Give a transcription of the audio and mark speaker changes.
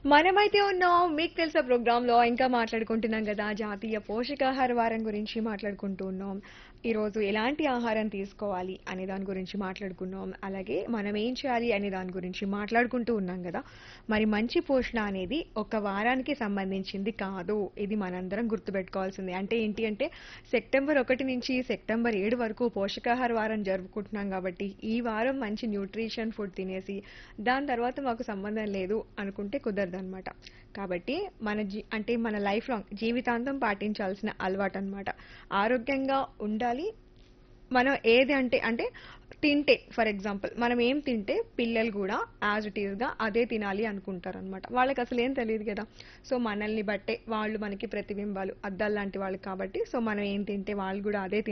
Speaker 1: మనమైతే ఉన్నాం మీకు తెలుసా ప్రోగ్రామ్ లో ఇంకా మాట్లాడుకుంటున్నాం కదా జాతీయ పోషకాహార వారం గురించి మాట్లాడుకుంటూ ఉన్నాం ఈ రోజు ఎలాంటి ఆహారం తీసుకోవాలి అనే దాని గురించి మాట్లాడుకున్నాం అలాగే మనం ఏం చేయాలి అనే దాని గురించి మాట్లాడుకుంటూ ఉన్నాం కదా మరి మంచి పోషణ అనేది ఒక వారానికి సంబంధించింది కాదు ఇది మనందరం గుర్తుపెట్టుకోవాల్సింది అంటే ఏంటి అంటే సెప్టెంబర్ ఒకటి నుంచి సెప్టెంబర్ ఏడు వరకు పోషకాహార వారం జరుపుకుంటున్నాం కాబట్టి ఈ వారం మంచి న్యూట్రిషన్ ఫుడ్ తినేసి దాని తర్వాత మాకు సంబంధం లేదు అనుకుంటే కుదరదన్నమాట కాబట్టి మన జీ అంటే మన లైఫ్ లాంగ్ జీవితాంతం పాటించాల్సిన అలవాటు అనమాట ఆరోగ్యంగా ఉండాలి మనం ఏది అంటే అంటే తింటే ఫర్ ఎగ్జాంపుల్ మనం ఏం తింటే పిల్లలు కూడా యాజ్ ఇట్ ఈస్గా అదే తినాలి అనుకుంటారు అనమాట వాళ్ళకి అసలు ఏం తెలియదు కదా సో మనల్ని బట్టే వాళ్ళు మనకి ప్రతిబింబాలు అద్దాలు లాంటి వాళ్ళు కాబట్టి సో మనం ఏం తింటే వాళ్ళు కూడా అదే